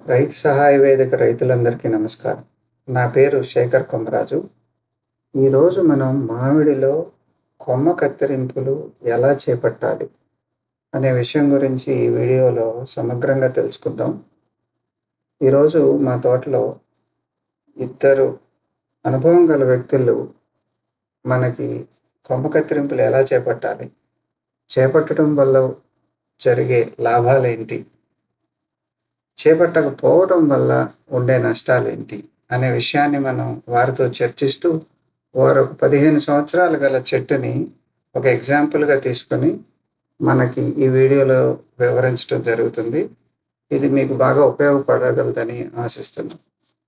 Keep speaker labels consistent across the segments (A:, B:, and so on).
A: రైతు సహాయ వేదిక రైతులందరికీ నమస్కారం నా పేరు శేఖర్ కొమరాజు ఈరోజు మనం మామిడిలో కొమ్మ కత్తిరింపులు ఎలా చేపట్టాలి అనే విషయం గురించి ఈ వీడియోలో సమగ్రంగా తెలుసుకుందాం ఈరోజు మా తోటలో ఇద్దరు అనుభవం గల వ్యక్తులు మనకి కొమ్మ కత్తిరింపులు ఎలా చేపట్టాలి చేపట్టడం వల్ల జరిగే లాభాలేంటి చేపట్టకపోవడం వల్ల ఉండే నష్టాలు ఏంటి అనే విషయాన్ని మనం వారితో చర్చిస్తూ వారు ఒక పదిహేను సంవత్సరాలు గల చెట్టుని ఒక ఎగ్జాంపుల్గా తీసుకొని మనకి ఈ వీడియోలో వివరించడం జరుగుతుంది ఇది మీకు బాగా ఉపయోగపడగలదని ఆశిస్తున్నాం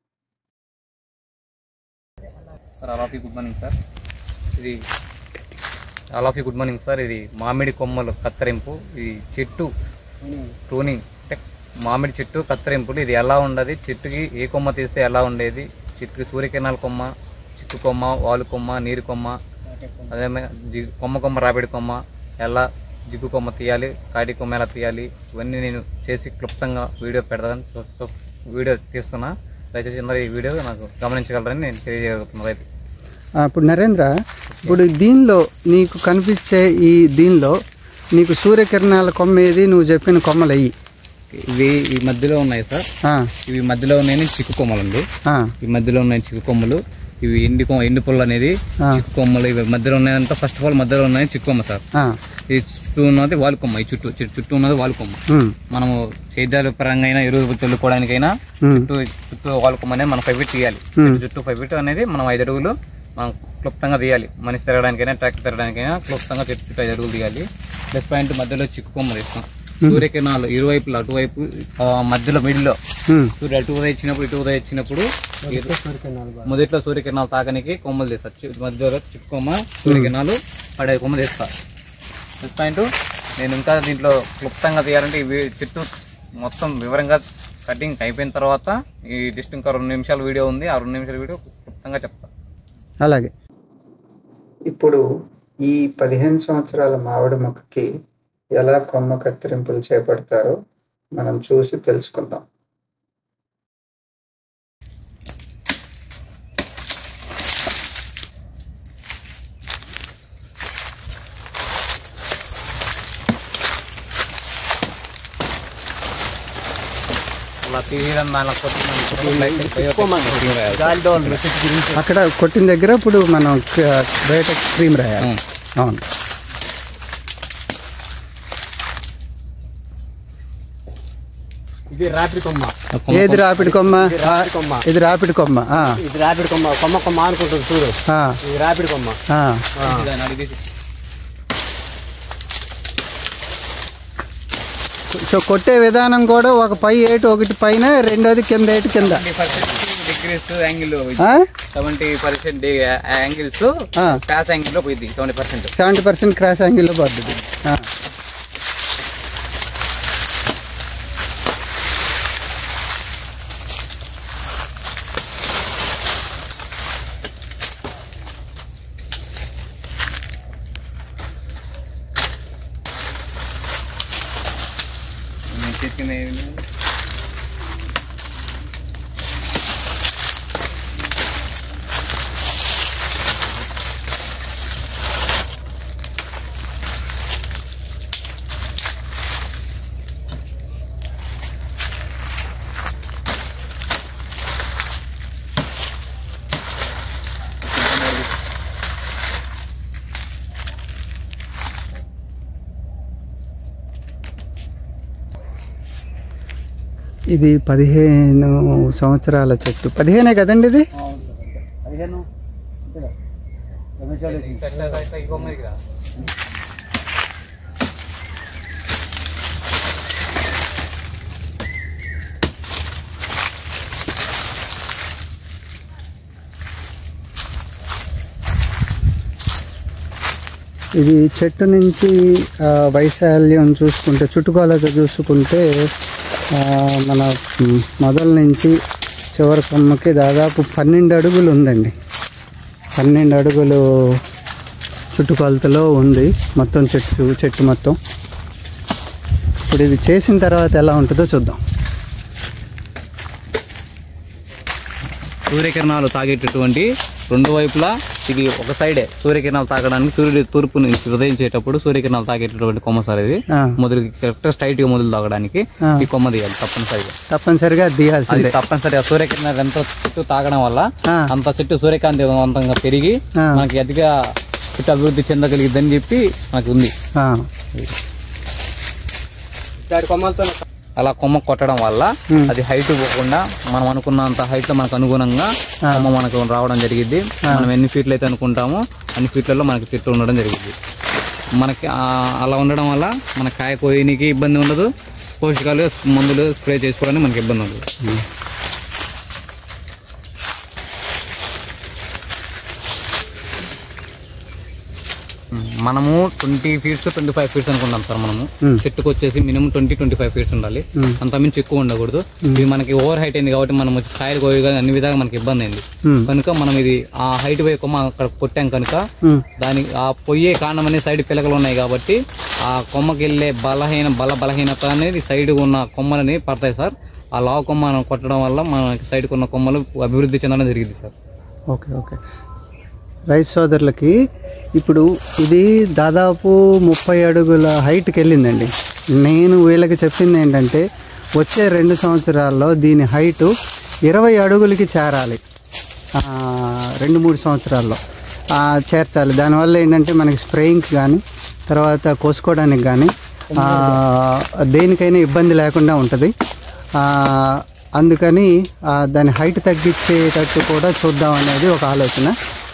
B: sir all of you good morning sir ఇది all of you good morning sir ఇది మామిడి కొమ్మలు కత్తిరింపు ఇది చెట్టు ప్రూనింగ్ అంటే మామిడి చెట్టు కత్తిరింపులు ఇది ఎలా ఉండదు చెట్టుకి ఏ కొమ్మ తీస్తే ఎలా ఉండేది చెట్టుకి సూర్యకిరణాల కొమ్మ చిక్కు కొమ్మ వాలు కొమ్మ నీరు కొమ్మ అదే జిగ్ కొమ్మ కొమ్మ రాబడి కొమ్మ ఎలా జిగ్గు కొమ్మ తీయాలి కాడి కొమ్మ ఎలా తీయాలి ఇవన్నీ నేను చేసి క్లుప్తంగా వీడియో పెడతాను చూ- చూ- వీడియో తీస్తున్నా దయచేసి అందరూ ఈ వీడియో నాకు గమనించగలరని నేను తెలియజేయగలుగుతున్నాను రైతు
A: ఆ, ఇప్పుడు నరేంద్ర ఇప్పుడు దీనిలో నీకు కనిపించే ఈ దీనిలో నీకు సూర్యకిరణాల కొమ్మ ఏది నువ్వు చెప్పిన కొమ్మలు అయ్యి
B: ఇవి ఈ మధ్యలో ఉన్నాయి సార్ ఇవి మధ్యలో ఉన్నాయి చిక్కు కొమ్మలు అండి ఈ మధ్యలో ఉన్నాయి చిక్కు కొమ్మలు ఇవి ఎండి కొమ్మ ఎండు పుల్ల అనేది
A: ఆ.
B: చిక్కు కొమ్మలు ఇవి మధ్యలో ఉన్నాయంతా ఫస్ట్ ఆఫ్ ఆల్ మధ్యలో ఉన్నాయి చిక్కు కొమ్మ సార్ ఇది చుట్టూ ఉన్నది వాలు కొమ్మ ఈ చుట్టూ చెట్టు చుట్టూ ఉన్నది వాలు కొమ్మ మనము సేద్యాల పరంగా అయినా ఎరువు చల్లుకోవడానికైనా చుట్టూ చుట్టూ వాలు కొమ్మ అనేది మనం ఫైవ్ ఫీట్ తీయాలి చెట్టు చుట్టూ ఫైవ్ ఫీట్ అనేది మనం ఐదు అడుగులు మనం క్లుప్తంగా తీయాలి మనిషి తిరగడానికైనా ట్రాక్టర్ తిరగడానికైనా క్లుప్తంగా చెట్టు చుట్టూ ఐదు అడుగులు తీయాలి ప్లస్ పాయింట్ మధ్యలో చిక్కు కొమ్మ తీస్తాం సూర్యకిరణాలు ఇరువైపులు అటువైపు ఆ, మధ్యలో మిడిల్లో సూర్యుడు అటు ఉదయం ఇచ్చినప్పుడు ఇటు ఉదయం ఇచ్చినప్పుడు మొదట్లో సూర్యకిరణాలు తాకనికి కొమ్మలు తీస్తా చి- మధ్యలో చిక్కు కొమ్మ సూర్యకిరణాలు పడే కొమ్మ తీస్తా ప్లస్ పాయింట్ నేను ఇంకా దీంట్లో క్లుప్తంగా తీయాలంటే ఈ వీ- చెట్టు మొత్తం వివరంగా కటింగ్ అయిపోయిన తర్వాత ఈ జస్ట్ ఇంకా రెండు నిమిషాల వీడియో ఉంది ఆ రెండు నిమిషాల వీడియో క్లుప్తంగా చెప్తా
A: అలాగే ఇప్పుడు ఈ పదిహేను సంవత్సరాల మామిడి మొక్కకి ఎలా కొమ్మ కత్తిరింపులు చేపడతారో మనం చూసి తెలుసుకుందాం
B: అలా తీయడం దానిలో కొట్టి మనం
A: అక్కడ కొట్టిన దగ్గర ఇప్పుడు మనం క- బయట క్రీమ్ రాయాలి అవును
C: ఇది రాపిడి కొమ్మ
A: ఏది రాపిడి కొమ్మ
C: రాపిడి కొమ్మ
A: ఇది రాపిడి కొమ్మ ఆ,
C: ఇది రాపిడి కొమ్మ కొమ్మ కొమ్మ అనుకుంటుంది చూడు
A: ఆ,
C: ఇది రాపిడి కొమ్మ
A: ఆ.
B: దాన్ని అడిగేసి
A: సో కొట్టే విధానం కూడా ఒక పై ఏటు ఒకటి పైన రెండోది కింద ఏటు కింద
B: సెవెంటీ పర్సెంట్ డిగ్రీస్ యాంగిల్
A: ఆ?
B: సెవెంటీ పర్సెంట్ యాంగిల్స్
A: ఆ.
B: క్రాస్ యాంగిల్ లో పోయింది seventy percent
A: seventy percent cross యాంగిల్లో పడుతుంది ఆ.
B: తీసుకునే
A: ఇది పదిహేను సంవత్సరాల చెట్టు పదిహేనే కదండి ఇది
C: పదిహేను
A: ఇది చెట్టు నుంచి ఆ, వైశాల్యం చూసుకుంటే చుట్టుకొలత చూసుకుంటే ఆ, మన మ్, మొదల నుంచి చివరి కొమ్మకి దాదాపు పన్నెండు అడుగులు ఉందండి పన్నెండు అడుగులు చుట్టుకొలతలో ఉంది మొత్తం చెట్టు చెట్టు మొత్తం ఇప్పుడు ఇది చేసిన తర్వాత ఎలా ఉంటుందో చూద్దాం
B: సూర్యకిరణాలు తాగేటటువంటి రెండు వైపులా ఇది ఒక సైడే సూర్యకిరణాలు తాగడానికి సూర్యుడు తూర్పు నుంచి ఉదయించేటప్పుడు సూర్యకిరణాలు తాగేటటువంటి కొమ్మ సార్ ఇది
A: ఆ.
B: మొదలు కరెక్ట్ స్ట్రైట్ గా మొదలు తాగడానికి
A: ఆ.
B: ఈ కొమ్మ తీయాలి తప్పనిసరిగా
A: తప్పనిసరిగా
B: అది
A: తీయాల్సిందే
B: తప్పనిసరిగా సూర్యకిరణాలు ఎంత చెట్టు తాగడం వల్ల
A: ఆ.
B: అంత చెట్టు సూర్యకాంతివంతంగా పెరిగి
A: ఆ.
B: మనకి అతిగా చెట్టు అభివృద్ధి చెందగలిగిద్దని చెప్పి మనకి ఉంది
A: ఆ,
C: దాడి కొమ్మలతో
B: అలా కొమ్మ కొట్టడం వల్ల
A: Hmm.
B: అది హైట్ పోకుండా మనం అనుకున్నంత హైట్ లో మనకు అనుగుణంగా కొమ్మ మనకు రావడం జరిగింది మనం ఎన్ని ఫీట్లు అయితే అనుకుంటామో అన్ని ఫీట్లలో మనకి చెట్టు ఉండడం జరిగింది మనకి ఆ, అలా ఉండడం వల్ల మన కాయ కోయనికి ఇబ్బంది ఉండదు పోషకాలు మందులు స్ప్రే చేసుకోవడానికి మనకి ఇబ్బంది ఉండదు ఉమ్, మనము twenty feets twenty five feets అనుకుంటాం సార్ మనము
A: Hmm.
B: చెట్టుకు వచ్చేసి minimum twenty twenty five feets ఉండాలి
A: Hmm.
B: అంత మించి ఎక్కువ ఉండకూడదు ఇది మనకి ఓవర్ హైట్ అయింది కాబట్టి మనం వచ్చి కాయలు కోయగా అన్ని విధాలుగా మనకి ఇబ్బంది అయింది
A: ఉమ్,
B: కనుక మనం ఇది ఆ హైట్ పోయి కొమ్మ అక్కడ కొట్టాం కనుక
A: ఉమ్,
B: దానికి ఆ పొయ్యే కాండం అనే సైడ్ పిలకలు ఉన్నాయి కాబట్టి ఆ కొమ్మకి వెళ్ళే బలహీన బల బలహీనత అనేది సైడ్ ఉన్న కొమ్మలని పడతాయి సార్ ఆ లావు కొమ్మను కొట్టడం వల్ల మనకి సైడ్కి ఉన్న కొమ్మలు అభివృద్ధి చెందడం జరిగింది సార్
A: ఓకే ఓకే రైతు సోదరులకి ఇప్పుడు ఇది దాదాపు ముప్పై అడుగుల హైట్కి వెళ్ళిందండి నేను వీళ్ళకి చెప్పింది ఏంటంటే వచ్చే రెండు సంవత్సరాల్లో దీని హైటు ఇరవై అడుగులకి చేరాలి ఆ, రెండు మూడు సంవత్సరాల్లో ఆ, చేర్చాలి దానివల్ల ఏంటంటే మనకి స్ప్రేయింగ్కి కానీ తర్వాత కోసుకోవడానికి కానీ ఆ, దేనికైనా ఇబ్బంది లేకుండా ఉంటుంది ఆ, అందుకని ఆ, దాని హైట్ తగ్గించేటట్టు కూడా చూద్దాం అనేది ఒక ఆలోచన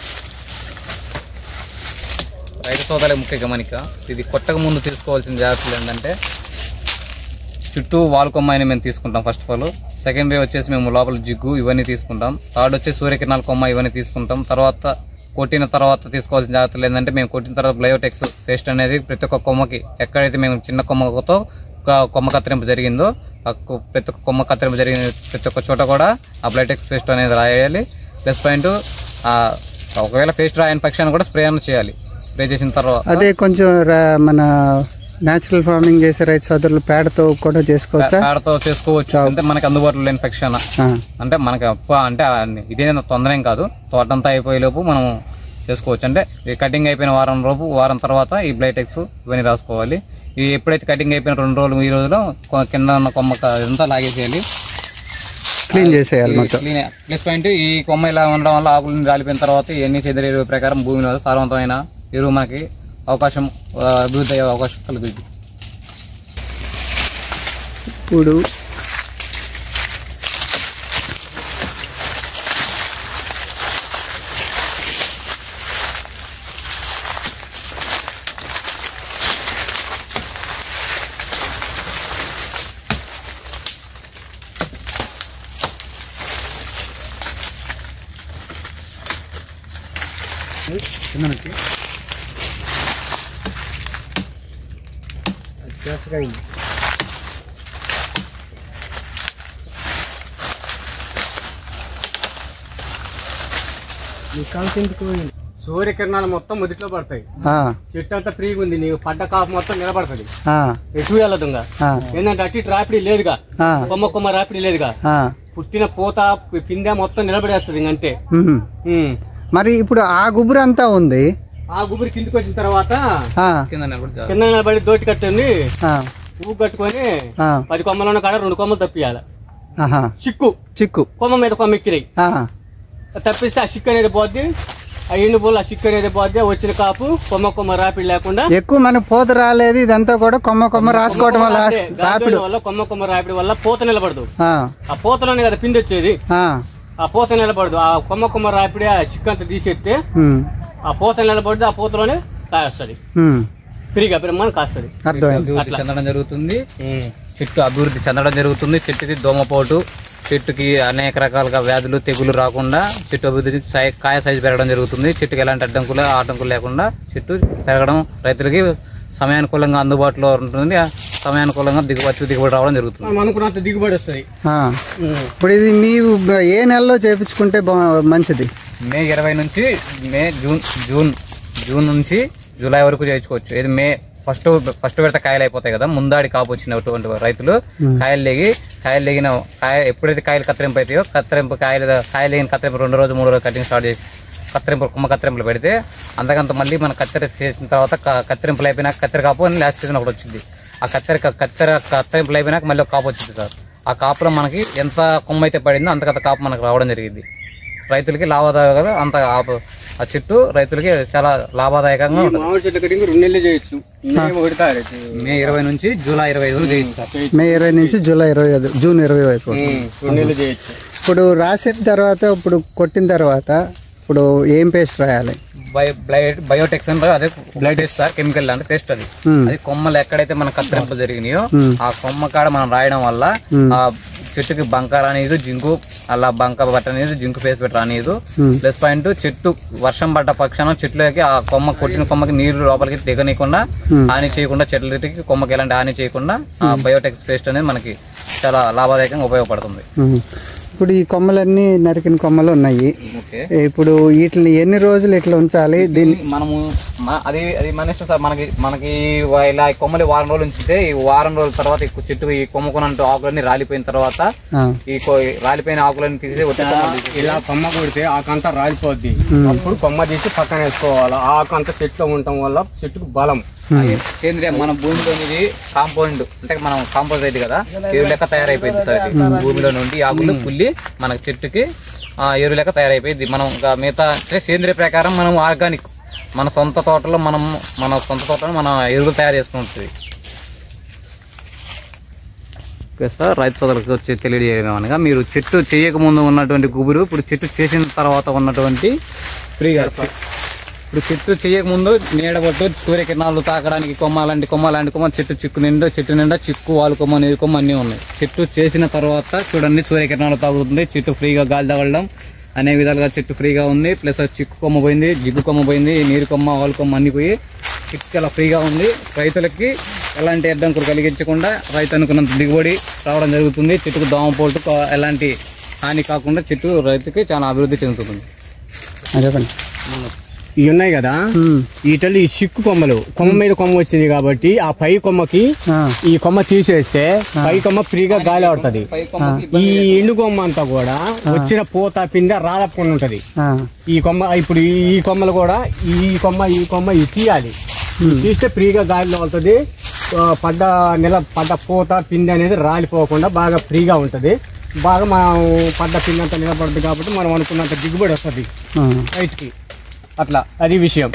B: రైతు సోదరుల ముఖ్య గమనిక ఇది కొట్టక ముందు తీసుకోవాల్సిన జాగ్రత్తలు ఏంటంటే చుట్టూ వాల్ కొమ్మ అని మేము తీసుకుంటాం ఫస్ట్ ఆఫ్ ఆల్ సెకండరీ వచ్చేసి మేము లోపల జిగ్గు ఇవన్నీ తీసుకుంటాం థర్డ్ వచ్చేసి సూర్యకిరణాల కొమ్మ ఇవన్నీ తీసుకుంటాం తర్వాత కొట్టిన తర్వాత తీసుకోవాల్సిన జాగ్రత్తలు ఏంటంటే మేము కొట్టిన తర్వాత బయోటెక్స్ పేస్ట్ అనేది ప్రతి ఒక్క కొమ్మకి ఎక్కడైతే మేము చిన్న కొమ్మతో ఒక కొమ్మ కత్తిరింపు జరిగిందో ఆ కొ- ప్రతి ఒక్క కొమ్మ కత్తిరింపు జరిగిన ప్రతి ఒక్క చోట కూడా ఆ బ్లైటెక్స్ పేస్ట్ అనేది రాయాలి ప్లస్ పాయింట్ ఒకవేళ పేస్ట్ రాయని పక్షాన్ని కూడా స్ప్రే అన్న చేయాలి స్ప్రే చేసిన తర్వాత
A: అదే కొంచెం రా- మన న్యాచురల్ ఫార్మింగ్ చేసే రైతు సోదరులు పేడతో కూడా చేసుకోవచ్చా
B: పేడతో చేసుకోవచ్చు అంటే మనకి అందుబాటులో లేని పక్షాన
A: ఆ,
B: అంటే మనకి అప్ప అంటే ఆ ఇదేం తొందర ఏం కాదు తోటంతా అయిపోయే లోపు మనం చేసుకోవచ్చు అంటే ఈ కటింగ్ అయిపోయిన వారం లోపు వారం తర్వాత ఈ బ్లైటెక్స్ ఇవన్నీ రాసుకోవాలి ఈ ఎప్పుడైతే కటింగ్ అయిపోయిన రెండు రోజులు ఈ రోజులో కొ- కింద ఉన్న కొమ్మ క- ఇదంతా లాగేసేయాలి
A: క్లీన్ చేసేయాలి మొత్తం
B: క్లీన్ ప్లస్ పాయింట్ ఈ కొమ్మ ఇలా ఉండడం వల్ల ఆకులు రాలిపోయిన తర్వాత ఇవన్నీ సేంద్రియ ఎరువు ప్రకారం భూమిలో సారవంతమైన ఎరువు మనకి అవకాశం ఆ, అభివృద్ధి అయ్యే అవకాశం కలుగుతుంది
A: ఇప్పుడు
C: సూర్యకిరణాలు మొత్తం మొదట్లో పడతాయి
A: ఆ,
C: చెట్టు అంతా ఫ్రీగా ఉంది నీకు పడ్డ కాపు మొత్తం నిలబడుతుంది
A: ఆ,
C: ఎటు వెళ్ళదుగా
A: ఆ,
C: ఏంటంటే అటు ఇటు రాపిడి లేదుగా
A: ఆ,
C: కొమ్మ కొమ్మ రాపిడి లేదుగా
A: ఆ,
C: పుట్టిన పూత పిందె మొత్తం నిలబడేస్తుంది ఇంక అంతే
A: ఉహుం.
C: ఉమ్.
A: మరి ఇప్పుడు ఆ గుబురు అంతా ఉంది
C: ఆ గుబురు కిందికి వచ్చిన తర్వాత
A: ఆ,
B: కింద నిలబడి
C: కింద నిలబడి దోటి కట్టుని
A: ఆ,
C: పువ్వు కట్టుకొని
A: ఆ,
C: పది కొమ్మలు ఉన్న కాడ రెండు కొమ్మలు తప్పియాలి
A: ఆహా,
C: చిక్కు
A: చిక్కు
C: కొమ్మ మీద కొమ్మ ఎక్కినాయి
A: ఆ,
C: తప్పిస్తే ఆ చిక్కు అనేది పోద్ది ఆ ఎండు పూలు ఆ చిక్కు అనేది పోద్ది వచ్చిన కాపు కొమ్మ కొమ్మ రాపిడి లేకుండా
A: ఎక్కువ మన పూత రాలేదు ఇదంతా కూడా కొమ్మ కొమ్మ రాసుకోవటం వల్ల
C: రాపిడి
A: రాపిడు
C: వల్ల కొమ్మ కొమ్మ రాపిడి వల్ల పూత నిలబడదు
A: ఆ,
C: ఆ పూతలోనే కదా పిండి వచ్చేది
A: ఆ,
C: ఆ పూత నిలబడదు ఆ కొమ్మ కొమ్మ రాపిడి ఆ చిక్కు అంతా తీసేస్తే
A: ఉమ్,
C: ఆ పూత నిలబడి ఆ పూతలోనే కాస్తుంది
A: ఉమ్,
C: ఫ్రీగా బ్రహ్మాన్ని కాస్తుంది
A: అర్థమైంది
B: అభివృద్ధి చెందడం జరుగుతుంది చెట్టు అభివృద్ధి చెందడం జరుగుతుంది చెట్టుకి దోమపోటు చెట్టుకి అనేక రకాలుగా వ్యాధులు తెగులు రాకుండా చెట్టు అభివృద్ధి సై- కాయ సైజు పెరగడం జరుగుతుంది చెట్టుకి ఎలాంటి అడ్డంకులు ఆటంకులు లేకుండా చెట్టు పెరగడం రైతులకి సమయానుకూలంగా అందుబాటులో ఉంటుంది ఆ సమయానుకూలంగా దిగుబడి దిగుబడి రావడం జరుగుతుంది
C: మనం అనుకున్నంత దిగుబడి వస్తుంది
A: ఆ, ఇప్పుడు ఇది మీరు ఏ నెలలో చేపించుకుంటే బా మంచిది
B: మే ఇరవై నుంచి మే జూన్ జూన్ జూన్ నుంచి జూలై వరకు చేయించుకోవచ్చు ఇది మే ఫస్ట్ ఫస్ట్ విడత కాయలు అయిపోతాయి కదా ముందాడి కాపు వచ్చినటువంటి రైతులు కాయలు లేగి కాయలు లేగిన కాయ ఎప్పుడైతే కాయలు కత్తిరింపు అవుతాయో కత్తిరింపు కాయలు కాయలు లేగిన కత్తిరింపు రెండు రోజు మూడు రోజు కటింగ్ స్టార్ట్ చేసి కత్తిరింపు కొమ్మ కత్తిరింపులు పెడితే అంతకంత మళ్ళీ మనం కత్తెర చేసిన తర్వాత క- కత్తిరింపులు అయిపోయినాక కత్తెర కాపు అని లాస్ట్ సీజన్ ఒకటి వచ్చింది ఆ కత్తెర కత్తెర కత్తిరింపులు అయిపోయినాక మళ్ళీ ఒక కాపు వచ్చింది సార్ ఆ కాపులో మనకి ఎంత కొమ్మ అయితే పడిందో అంతకంత కాపు మనకు రావడం జరిగింది రైతులకి లాభదాయకంగా అంత ఆ- ఆ చెట్టు రైతులకి చాలా లాభదాయకంగా
C: ఈ
B: ఉంటుంది
C: మామిడి చెట్ల కటింగ్ రెండు నెలలు చేయొచ్చు మే ఒకటి తారీఖు
B: మే ఇరవై నుంచి జూలై ఇరవై ఐదు చేయొచ్చు సార్
A: మే ఇరవై నుంచి జూలై ఇరవై ఐదు జూన్ ఇరవై వరకు
C: ఉమ్, రెండు నెలలు చేయొచ్చు
A: ఇప్పుడు రాసిన తర్వాత ఇప్పుడు కొట్టిన తర్వాత ఇప్పుడు ఏం పేస్ట్ రాయాలి
B: బయో బ్లై- బయోటెక్స్ అంటే అదే బ్లడ్ టెస్ట్ సార్ కెమికల్ అంటే టెస్ట్ అది
A: Hmm.
B: అది కొమ్మలు ఎక్కడైతే మన కత్తిరింపులు జరిగినాయో ఆ కొమ్మ కాడ మనం రాయడం వల్ల ఆ చెట్టుకి బంక రానిది జింకు అలా బంక పట్టనేది జింకు ఫేస్ పెట్టి రానిదు ప్లస్ పాయింట్ చెట్టు వర్షం పడ్డ పక్షాన చెట్లకి ఆ కొమ్మ కొట్టిన కొమ్మకి నీళ్లు లోపలికి దిగనీయకుండా హాని చేయకుండా చెట్లకి కొమ్మకి ఎలాంటి హాని చేయకుండా ఆ బయోటెక్స్ పేస్ట్ అనేది మనకి చాలా లాభదాయకంగా ఉపయోగపడుతుంది
A: ఉమ్. ఇప్పుడు ఈ కొమ్మలన్నీ నరికిన కొమ్మలు ఉన్నాయి
B: ఓకే
A: ఇప్పుడు వీటిని ఎన్ని రోజులు ఇట్లా ఉంచాలి దీన్ని
B: దీన్ని మనము మ- అది అది మన ఇష్టం సార్ మనకి మనకి వా- ఇలా ఈ కొమ్మలు వారం రోజులు ఉంచితే ఈ వారం రోజుల తర్వాత ఈ చెట్టు ఈ కొమ్మకున్నంత ఆకులన్నీ రాలిపోయిన తర్వాత
A: ఆ,
B: ఈ కొ- రాలిపోయిన ఆకులన్నీ తీసి వచ్చే కొమ్మలు తీసి-
C: ఇలా కొమ్మ కొడితే ఆకంతా రాలిపోద్ది అప్పుడు కొమ్మ తీసి పక్కన వేసుకోవాలి ఆకంతా చెట్లు ఉండటం వల్ల చెట్టుకు బలం
B: అది సేంద్రియ మన భూమిలోనిది కాంపౌండ్ అంటే మనం కాంపౌండ్ రైతు కదా ఎరువు లెక్క తయారైపోయింది సార్ ఇది. భూమిలో నుండి ఆకులు పుల్లి మన చెట్టుకి ఆ, ఎరువు లెక్క తయారైపోయింది మనం ఇంకా మిగతా అంటే సేంద్రియ ప్రకారం మనం ఆర్గానిక్ మన సొంత తోటలో మనం మన సొంత తోటలో మన ఎరువులు తయారు చేసుకుంటుంది ఓకే సార్ రైతు సోదరులకు వచ్చి తెలియజేయడం అనగా మీరు చెట్టు చేయక ముందు ఉన్నటువంటి గుబురు ఇప్పుడు చెట్టు చేసిన తర్వాత ఉన్నటువంటి ఫ్రీగా ఇప్పుడు చెట్టు చేయక ముందు నీడబట్టు సూర్యకిరణాలు తాకడానికి కొమ్మ లాంటి కొమ్మ లాంటి కొమ్మ చెట్టు చిక్కు నిండా చెట్టు నిండా చిక్కు వాలు కొమ్మ నీరు కొమ్మ అన్నీ ఉన్నాయి చెట్టు చేసిన తర్వాత చూడండి సూర్యకిరణాలు తాగుతుంది చెట్టు ఫ్రీగా గాలి తగలడం అనే విధాలుగా చెట్టు ఫ్రీగా ఉంది ప్లస్ ఆ చిక్కు కొమ్మ పోయింది జిగ్గు కొమ్మ పోయింది నీరు కొమ్మ వాలు కొమ్మ అన్ని పోయి చెట్టు చాలా ఫ్రీగా ఉంది రైతులకి ఎలాంటి అడ్డంకులు కలిగించకుండా రైతు అనుకున్నంత దిగుబడి రావడం జరుగుతుంది చెట్టుకు దోమపోటు కా- ఎలాంటి హాని కాకుండా చెట్టు రైతుకి చాలా అభివృద్ధి చెందుతుంది
A: ఆ, చెప్పండి
C: ఇవి ఉన్నాయి కదా
A: ఉమ్,
C: వీటిలో ఈ సిక్కు కొమ్మలు కొమ్మ మీద కొమ్మ వచ్చింది కాబట్టి ఆ పై కొమ్మకి
A: ఆ,
C: ఈ కొమ్మ తీసేస్తే పై కొమ్మ ఫ్రీగా గాలి ఆడుతుంది
B: పై కొమ్మకి
C: ఈ ఎండు కొమ్మ అంతా కూడా వచ్చిన పూత పింద రాలకుండా ఉంటది
A: ఆ,
C: ఈ కొమ్మ ఇప్పుడు ఈ ఈ కొమ్మలు కూడా ఈ కొమ్మ ఈ కొమ్మ ఇది తీయాలి ఇది తీస్తే ఫ్రీగా గాలిలో వెళ్తుంది ఆ, పడ్డ నెల పడ్డ పూత పిండి అనేది రాలిపోకుండా బాగా ఫ్రీగా ఉంటుంది బాగా మనం పడ్డ పిండి అంతా నిలబడుతుంది కాబట్టి మనం అనుకున్నంత దిగుబడి వస్తుంది
A: ఆ.
C: రైతుకి అట్లా అది విషయం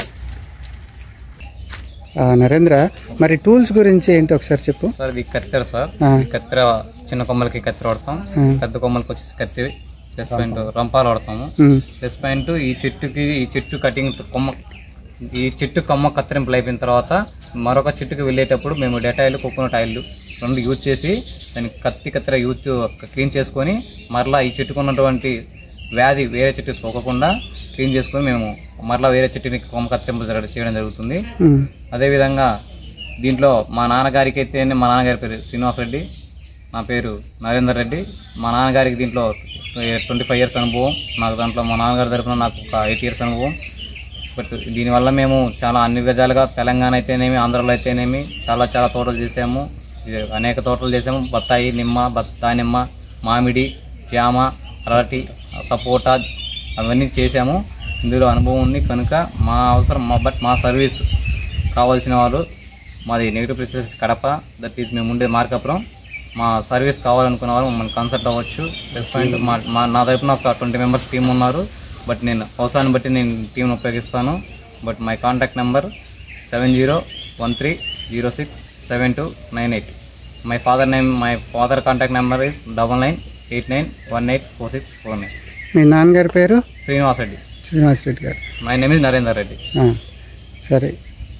A: ఆ, నరేంద్ర మరి టూల్స్ గురించి ఏంటి ఒకసారి చెప్పు
B: సార్ ఇది కత్తెర సార్
A: ఆ.
B: ఈ కత్తెర చిన్న కొమ్మలకి కత్తెర వాడతాం
A: ఆ.
B: పెద్ద కొమ్మలకి వచ్చేసి కత్తి ప్లస్ పాయింట్ రంపాలు వాడతాము
A: ఉమ్,
B: ప్లస్ పాయింట్ ఈ చెట్టుకి ఈ చెట్టు కటింగ్ కొమ్మ ఈ చెట్టు కొమ్మ కత్తిరింపులు అయిపోయిన తర్వాత మరొక చెట్టుకి వెళ్ళేటప్పుడు మేము డెటాయిల్ కోకోనట్ ఆయిల్ రెండు యూజ్ చేసి దానికి కత్తి కత్తెర యూజ్ క్లీన్ చేసుకొని మరలా ఈ చెట్టుకు ఉన్నటువంటి వ్యాధి వేరే చెట్టుకి సోకకుండా క్లీన్ చేసుకొని మేము మరలా వేరే చెట్టుని కొమ్మ కత్తిరింపులు జరగ- చేయడం జరుగుతుంది
A: ఉమ్,
B: అదేవిధంగా దీంట్లో మా నాన్నగారికి అయితే మా నాన్నగారి పేరు శ్రీనివాస్ రెడ్డి నా పేరు నరేందర్ రెడ్డి మా నాన్నగారికి దీంట్లో ట్వంటీ ఫైవ్ ఇయర్స్ అనుభవం నాకు దాంట్లో మా నాన్నగారి తరపున నాకు ఒక ఎయిట్ ఇయర్స్ అనుభవం బట్ దీనివల్ల మేము చాలా అన్ని విధాలుగా తెలంగాణ అయితేనేమి ఆంధ్రలో అయితేనేమి చాలా చాలా తోటలు చేసాము ఇది అనేక తోటలు చేసాము బత్తాయి నిమ్మ బత్ దానిమ్మ మామిడి జామ అరటి సపోటా అవన్నీ చేసాము ఇందులో అనుభవం ఉంది కనుక మా అవసరం మా బట్ మా సర్వీస్ కావాల్సిన వాళ్ళు మాది negative places Kadapa that is మేము ఉండే మార్కాపురం మా సర్వీస్ కావాలనుకున్న వాళ్ళు మమ్మల్ని కన్సల్ట్ అవ్వచ్చు ప్లస్ పాయింట్ మా మా నా తరపున ఒక ట్వంటీ మెంబర్స్ టీం ఉన్నారు బట్ నేను అవసరాన్ని బట్టి నేను టీంని ఉపయోగిస్తాను but my contact number seven zero one three zero six seven two nine eight my father name my father contact number is double nine eight nine one eight four six four nine
A: మీ నాన్నగారి పేరు
B: శ్రీనివాస్ రెడ్డి
A: శ్రీనివాస్ రెడ్డి గారు
B: my name is Narender Reddy
A: ఆ, సరే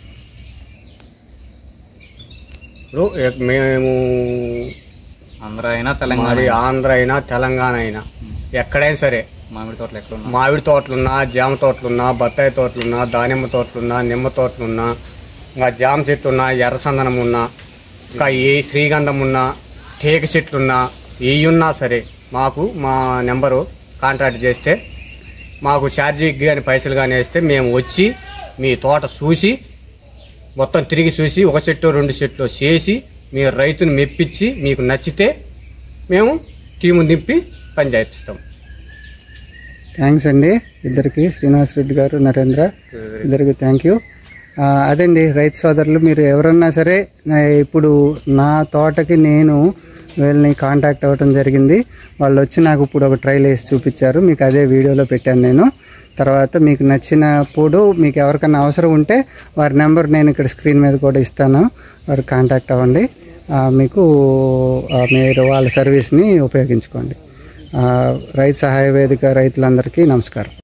C: ఇప్పుడు ఎక్- మేము
B: ఆంధ్ర అయినా తెలంగాణ
C: మరి ఆంధ్ర అయినా తెలంగాణ అయినా ఎక్కడైనా సరే
B: మామిడి తోటలు ఎక్కడ ఉన్నా
C: మామిడి తోటలున్నా జామ తోటలున్నా బత్తాయి తోటలున్నా దానిమ్మ తోటలున్నా నిమ్మ తోటలున్నా ఇంకా జామ చెట్లు ఉన్నా ఎర్రసందనం ఉన్నా ఇంకా ఏ శ్రీగంధం ఉన్నా టేక చెట్లున్నా ఏ ఉన్నా సరే మాకు మా నెంబరు కాంటాక్ట్ చేస్తే మాకు ఛార్జీకి కానీ పైసలు కానీ వేస్తే మేము వచ్చి మీ తోట చూసి మొత్తం తిరిగి చూసి ఒక చెట్టు రెండు చెట్లు చేసి మీరు రైతుని మెప్పించి మీకు నచ్చితే మేము టీము నింపి పని చేపిస్తాం
A: థ్యాంక్స్ అండి ఇద్దరికి శ్రీనివాస్ రెడ్డి గారు నరేంద్ర ఇద్దరికి థ్యాంక్ యూ ఆ, అదండి రైతు సోదరులు మీరు ఎవరన్నా సరే నా- ఇప్పుడు నా తోటకి నేను వీళ్ళని కాంటాక్ట్ అవ్వడం జరిగింది వాళ్ళు వచ్చి నాకు ఇప్పుడు ఒక ట్రైల్ వేసి చూపించారు మీకు అదే వీడియోలో పెట్టాను నేను తర్వాత మీకు నచ్చినప్పుడు మీకు ఎవరికైనా అవసరం ఉంటే వారి నెంబర్ నేను ఇక్కడ స్క్రీన్ మీద కూడా ఇస్తాను వారు కాంటాక్ట్ అవ్వండి ఆ, మీకు ఆ, మీరు వాళ్ళ సర్వీస్ని ఉపయోగించుకోండి ఆ, రైతు సహాయ వేదిక రైతులందరికీ నమస్కారం